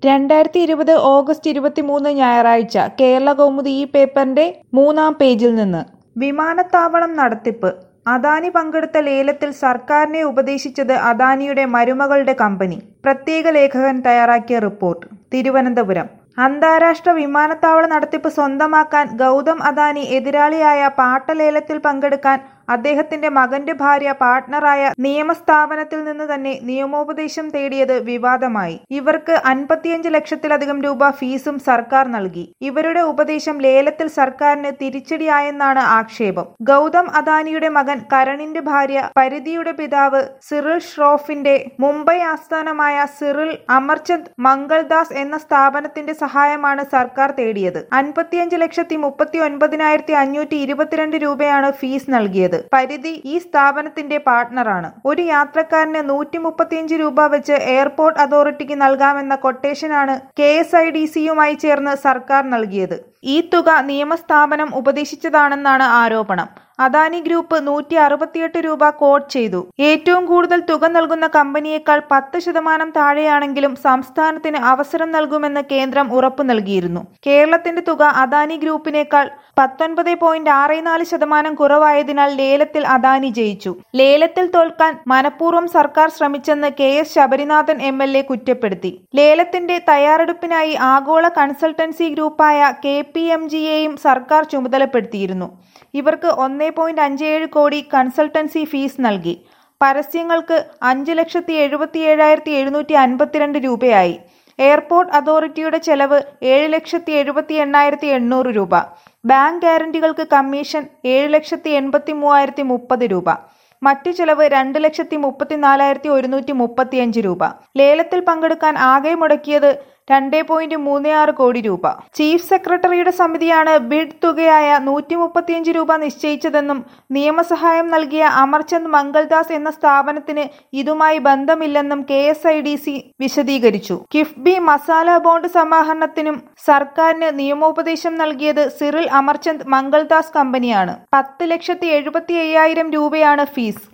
രണ്ടായിരത്തി ഇരുപത് ഓഗസ്റ്റ് ഇരുപത്തിമൂന്ന് ഞായറാഴ്ച കേരള കൗമുദി ഈ പേപ്പറിന്റെ മൂന്നാം പേജിൽ നിന്ന് വിമാനത്താവളം നടത്തിപ്പ് അദാനി പങ്കെടുത്ത ലേലത്തിൽ സർക്കാരിനെ ഉപദേശിച്ചത് അദാനിയുടെ മരുമകളുടെ കമ്പനി പ്രത്യേക ലേഖകൻ തയ്യാറാക്കിയ റിപ്പോർട്ട് തിരുവനന്തപുരം അന്താരാഷ്ട്ര വിമാനത്താവള നടത്തിപ്പ് സ്വന്തമാക്കാൻ ഗൗതം അദാനി എതിരാളിയായ പാട്ടലേലത്തിൽ പങ്കെടുക്കാൻ അദ്ദേഹത്തിന്റെ മകന്റെ ഭാര്യ പാർട്ട്ണറായ നിയമസ്ഥാപനത്തിൽ നിന്ന് തന്നെ നിയമോപദേശം തേടിയത് വിവാദമായി ഇവർക്ക് അൻപത്തിയഞ്ച് ലക്ഷത്തിലധികം രൂപ ഫീസും സർക്കാർ നൽകി ഇവരുടെ ഉപദേശം ലേലത്തിൽ സർക്കാരിന് തിരിച്ചടിയായെന്നാണ് ആക്ഷേപം ഗൗതം അദാനിയുടെ മകൻ കരണിന്റെ ഭാര്യ പരിധിയുടെ പിതാവ് സിറിൽ ഷ്രോഫിന്റെ മുംബൈ ആസ്ഥാനമായ സിറിൽ അമർചന്ദ് മംഗൾദാസ് എന്ന സ്ഥാപനത്തിന്റെ സഹായമാണ് സർക്കാർ തേടിയത് അൻപത്തിയഞ്ച് ലക്ഷത്തി മുപ്പത്തി ഒൻപതിനായിരത്തി അഞ്ഞൂറ്റി ഇരുപത്തിരണ്ട് രൂപയാണ് ഫീസ് നൽകിയത് പരിധി ഈ സ്ഥാപനത്തിന്റെ പാർട്ട്ണറാണ് ഒരു യാത്രക്കാരന് നൂറ്റി മുപ്പത്തിയഞ്ച് രൂപ വെച്ച് എയർപോർട്ട് അതോറിറ്റിക്ക് നൽകാമെന്ന കൊട്ടേഷനാണ് കെ എസ് ഐ ഡി സിയുമായി ചേർന്ന് സർക്കാർ നൽകിയത് ഈ തുക നിയമസ്ഥാപനം ഉപദേശിച്ചതാണെന്നാണ് ആരോപണം അദാനി ഗ്രൂപ്പ് നൂറ്റി അറുപത്തിയെട്ട് രൂപ കോട്ട് ചെയ്തു ഏറ്റവും കൂടുതൽ തുക നൽകുന്ന കമ്പനിയേക്കാൾ പത്ത് ശതമാനം താഴെയാണെങ്കിലും സംസ്ഥാനത്തിന് അവസരം നൽകുമെന്ന് കേന്ദ്രം ഉറപ്പു നൽകിയിരുന്നു കേരളത്തിന്റെ തുക അദാനി ഗ്രൂപ്പിനേക്കാൾ പത്തൊൻപത് പോയിന്റ് ആറ് നാല് ശതമാനം കുറവായതിനാൽ ലേലത്തിൽ അദാനി ജയിച്ചു ലേലത്തിൽ തോൽക്കാൻ മനഃപൂർവ്വം സർക്കാർ ശ്രമിച്ചെന്ന് K S Sabarinathan M L A കുറ്റപ്പെടുത്തി ലേലത്തിന്റെ തയ്യാറെടുപ്പിനായി ആഗോള കൺസൾട്ടൻസി ഗ്രൂപ്പായ കെ പി എം ജിയെയും സർക്കാർ ചുമതലപ്പെടുത്തിയിരുന്നു ഇവർക്ക് ഒന്നേ പോയിന്റ് അഞ്ച് ഏഴ് കോടി കൺസൾട്ടൻസി ഫീസ് നൽകി പരസ്യങ്ങൾക്ക് അഞ്ച് ലക്ഷത്തി എഴുപത്തി ഏഴായിരത്തി എഴുന്നൂറ്റി അൻപത്തിരണ്ട് രൂപയായി എയർപോർട്ട് അതോറിറ്റിയുടെ ചെലവ് ഏഴ് ലക്ഷത്തി എഴുപത്തി എണ്ണായിരത്തി എണ്ണൂറ് രൂപ ബാങ്ക് ഗ്യാരണ്ടികൾക്ക് കമ്മീഷൻ ഏഴ് ലക്ഷത്തി എൺപത്തി മൂവായിരത്തി മുപ്പത് രൂപ മറ്റു ചെലവ് രണ്ട് ലക്ഷത്തി മുപ്പത്തിനാലായിരത്തി ഒരുന്നൂറ്റി മുപ്പത്തിയഞ്ച് രൂപ ലേലത്തിൽ പങ്കെടുക്കാൻ ആകെ മുടക്കിയത് രണ്ട് പോയിന്റ് മൂന്ന് ആറ് കോടി രൂപ ചീഫ് സെക്രട്ടറിയുടെ സമിതിയാണ് ബിഡ് തുകയായ നൂറ്റി മുപ്പത്തിയഞ്ച് രൂപ നിശ്ചയിച്ചതെന്നും നിയമസഹായം നൽകിയ അമർചന്ദ് മംഗൾദാസ് എന്ന സ്ഥാപനത്തിന് ഇതുമായി ബന്ധമില്ലെന്നും K S I D C വിശദീകരിച്ചു കിഫ്ബി മസാല ബോണ്ട് സമാഹരണത്തിനും സർക്കാരിന് നിയമോപദേശം നൽകിയത് സിറിൽ അമർചന്ദ് മംഗൾദാസ് കമ്പനിയാണ് പത്ത് ലക്ഷത്തി എഴുപത്തി അയ്യായിരം രൂപയാണ് ഫീസ്